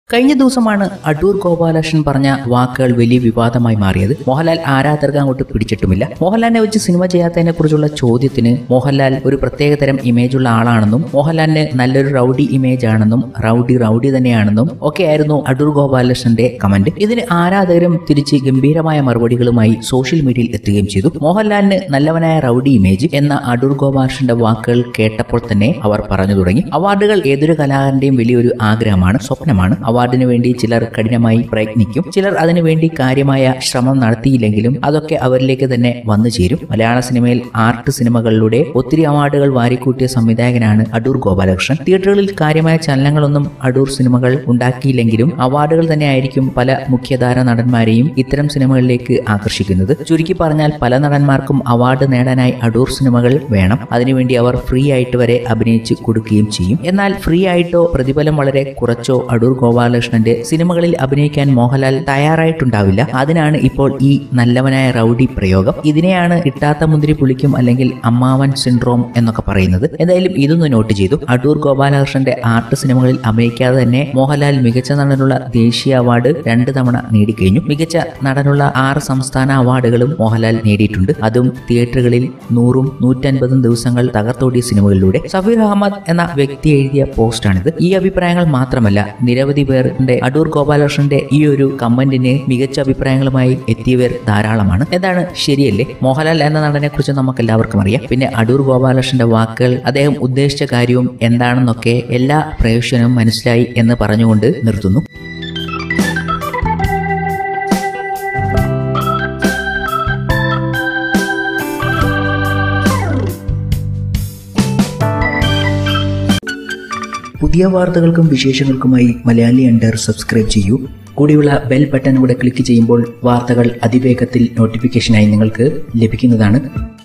കഴിഞ്ഞ ദിവസമാണ് അടൂർ ഗോപാലകൃഷ്ണൻ പറഞ്ഞ വാക്കുകൾ വലിയ വിവാദമായി മാറിയത് മോഹൻലാൽ ആരാധകർക്ക് അങ്ങോട്ട് പിടിച്ചിട്ടുമില്ല മോഹൻലാലിനെ വെച്ച് സിനിമ ചെയ്യാത്തതിനെ കുറിച്ചുള്ള ചോദ്യത്തിന് മോഹൻലാൽ ഒരു പ്രത്യേകതരം ഇമേജുള്ള ആളാണെന്നും മോഹൻലാലിന് നല്ലൊരു റൗഡി ഇമേജ് ആണെന്നും റൗഡി റൗഡി തന്നെയാണെന്നും ഒക്കെയായിരുന്നു അടൂർ ഗോപാലകൃഷ്ണന്റെ കമന്റ് ഇതിന് ആരാധകരും തിരിച്ച് ഗംഭീരമായ മറുപടികളുമായി സോഷ്യൽ മീഡിയയിൽ എത്തുകയും ചെയ്തു മോഹൻലാലിന് നല്ലവനായ റൗഡി ഇമേജ് എന്ന അടൂർ ഗോപാലകൃഷ്ണന്റെ വാക്കുകൾ കേട്ടപ്പോൾ തന്നെ അവർ പറഞ്ഞു തുടങ്ങി അവാർഡുകൾ ഏതൊരു കലാകാരന്റെയും വലിയൊരു ആഗ്രഹമാണ് സ്വപ്നമാണ് അവാർഡിന് വേണ്ടി ചിലർ കഠിനമായി പ്രയത്നിക്കും ചിലർ അതിനുവേണ്ടി കാര്യമായ ശ്രമം നടത്തിയില്ലെങ്കിലും അതൊക്കെ അവരിലേക്ക് തന്നെ വന്നു ചേരും മലയാള സിനിമയിൽ ആർട്ട് സിനിമകളിലൂടെ ഒത്തിരി അവാർഡുകൾ വാരിക്കൂട്ടിയ സംവിധായകനാണ് അടൂർ ഗോപാലകൃഷ്ണൻ തിയേറ്ററുകളിൽ കാര്യമായ ചലനങ്ങളൊന്നും അടൂർ സിനിമകൾ ഉണ്ടാക്കിയില്ലെങ്കിലും അവാർഡുകൾ തന്നെയായിരിക്കും പല മുഖ്യധാര നടന്മാരെയും ഇത്തരം സിനിമകളിലേക്ക് ആകർഷിക്കുന്നത് ചുരുക്കി പറഞ്ഞാൽ പല നടന്മാർക്കും അവാർഡ് നേടാനായി അടൂർ സിനിമകൾ വേണം അതിനുവേണ്ടി അവർ ഫ്രീ ആയിട്ട് വരെ അഭിനയിച്ച് കൊടുക്കുകയും ചെയ്യും എന്നാൽ ഫ്രീ ആയിട്ടോ പ്രതിഫലം വളരെ കുറച്ചോ അടൂർ ഗോപാലകൃഷ്ണന്റെ സിനിമകളിൽ അഭിനയിക്കാൻ മോഹൻലാൽ തയ്യാറായിട്ടുണ്ടാവില്ല അതിനാണ് ഇപ്പോൾ ഈ നല്ലവനായ റൗഡി പ്രയോഗം ഇതിനെയാണ് കിട്ടാത്ത മുന്തിരി പുളിക്കും അല്ലെങ്കിൽ അമ്മാവൻ സിൻഡ്രോം എന്നൊക്കെ പറയുന്നത് എന്തായാലും ഇതൊന്ന് നോട്ട് ചെയ്തു അടൂർ ഗോപാലകൃഷ്ണന്റെ ആർട്ട് സിനിമകളിൽ അഭിനയിക്കാതെ തന്നെ മോഹൻലാൽ മികച്ച നടനുള്ള ദേശീയ അവാർഡ് രണ്ട് തവണ നേടിക്കഴിഞ്ഞു മികച്ച നടനുള്ള ആറ് സംസ്ഥാന അവാർഡുകളും മോഹൻലാൽ നേടിയിട്ടുണ്ട് അതും തിയേറ്ററുകളിൽ നൂറും നൂറ്റൻപതും ദിവസങ്ങൾ തകർത്തോടിയ സിനിമകളിലൂടെ സഫീർ അഹമ്മദ് എന്ന വ്യക്തി എഴുതിയ പോസ്റ്റാണിത് ഈ അഭിപ്രായങ്ങൾ മാത്രമല്ല നിരവധി പേരുടെ അടൂർ ഗോപാലകൃഷ്ണന്റെ ഈ ഒരു കമന്റിന് മികച്ച അഭിപ്രായങ്ങളുമായി എത്തിയവർ ധാരാളമാണ് എന്താണ് ശരിയല്ലേ മോഹൻലാൽ എന്ന നടനെ കുറിച്ച് നമുക്ക് എല്ലാവർക്കും അറിയാം പിന്നെ അടൂർ ഗോപാലകൃഷ്ണന്റെ വാക്കുകൾ അദ്ദേഹം ഉദ്ദേശിച്ച കാര്യവും എന്താണെന്നൊക്കെ എല്ലാ പ്രേക്ഷകനും മനസ്സിലായി എന്ന് പറഞ്ഞുകൊണ്ട് നിർത്തുന്നു പുതിയ വാർത്തകൾക്കും വിശേഷങ്ങൾക്കുമായി മലയാളി അണ്ടർ സബ്സ്ക്രൈബ് ചെയ്യൂ കൂടിയുള്ള ബെൽ ബട്ടൺ കൂടെ ക്ലിക്ക് ചെയ്യുമ്പോൾ വാർത്തകൾ അതിവേഗത്തിൽ നോട്ടിഫിക്കേഷനായി നിങ്ങൾക്ക് ലഭിക്കുന്നതാണ്